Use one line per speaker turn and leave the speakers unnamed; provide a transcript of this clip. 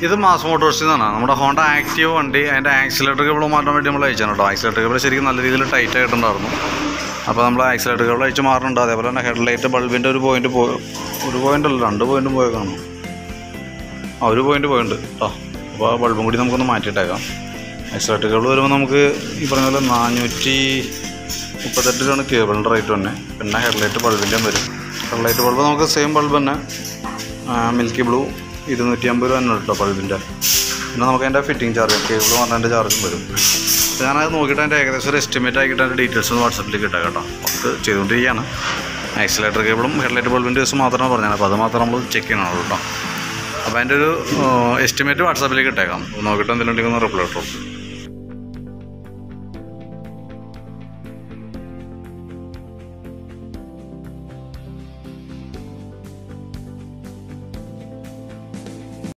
ഇത് മാസ് മോട്ടോഴ്സിൽ നിന്നാണ് നമ്മുടെ ഹോണ്ട ആക്റ്റീവ് വണ്ടി അതിൻ്റെ ആക്സിലേറ്റർ കേബിൾ മാറ്റാൻ വേണ്ടി നമ്മൾ അയച്ചാണ് കേട്ടോ ആക്സിലേറ്റർ കേബിൾ ശരിക്കും നല്ല രീതിയിൽ ടൈറ്റ് ആയിട്ടുണ്ടായിരുന്നു അപ്പോൾ നമ്മൾ ആക്സിലേറ്റർ കേബിൾ അയച്ച് മാറുന്നുണ്ട് അതേപോലെ തന്നെ ഹെഡ്ലൈറ്റ് ബൾബിൻ്റെ ഒരു പോയിന്റ് പോ ഒരു പോയിന്റ് അല്ല രണ്ട് പോയിന്റും പോയി കാണും ആ ഒരു പോയിന്റ് പോയിട്ടുണ്ട് കേട്ടോ അപ്പോൾ ആ ബൾബും കൂടി നമുക്കൊന്ന് മാറ്റിയിട്ടേക്കാം ആക്സിലേറ്റർ കേബിൾ വരുമ്പോൾ നമുക്ക് ഈ പറഞ്ഞ പോലെ നാനൂറ്റി മുപ്പത്തെട്ട് രൂപയാണ് കേബിളിൻ്റെ റേറ്റ് തന്നെ പിന്നെ ഹെഡ്ലൈറ്റ് ബൾബിൻ്റെയും വരും ഹെഡ്ലൈറ്റ് ബൾബ് നമുക്ക് സെയിം ബൾബ് തന്നെ മിൽക്കി ബ്ലൂ ഇരുന്നൂറ്റി അമ്പത് രൂപ തന്നെ കേട്ടോ ബൾബിൻ്റെ പിന്നെ നമുക്ക് അതിൻ്റെ ഫിറ്റിംഗ് ചാർജ് കേബിൾ പറഞ്ഞതിൻ്റെ ചാർജും വരും അപ്പോൾ ഞാനത് നോക്കിയിട്ട് അതിൻ്റെ ഏകദേശം ഒരു എസ്റ്റിമേറ്റ് ആക്കിയിട്ട് അതിൻ്റെ ഡീറ്റെയിൽസ് ഒന്ന് വാട്സപ്പിലേക്ക് ഇട്ടാം കേട്ടോ വർക്ക് ചെയ്തുകൊണ്ടിരിക്കുകയാണ് ആക്സിലേറ്റർ കേബിളും ഹെഡ്ലൈറ്റ് ബൾബിൻ്റെ ദിവസം മാത്രമാണ് പറഞ്ഞത് അപ്പോൾ അത് മാത്രം നമ്മൾ ചെക്ക് ചെയ്യണുള്ളൂ കേട്ടോ അപ്പോൾ അതിൻ്റെ ഒരു എസ്റ്റിമേറ്റ് വാട്സാപ്പിലേക്ക് ഇട്ടേക്കാം നോക്കിയിട്ട് എന്തെങ്കിലും ഉണ്ടെങ്കിൽ ഒന്ന് റിപ്ലൈ ഇട്ടോളൂ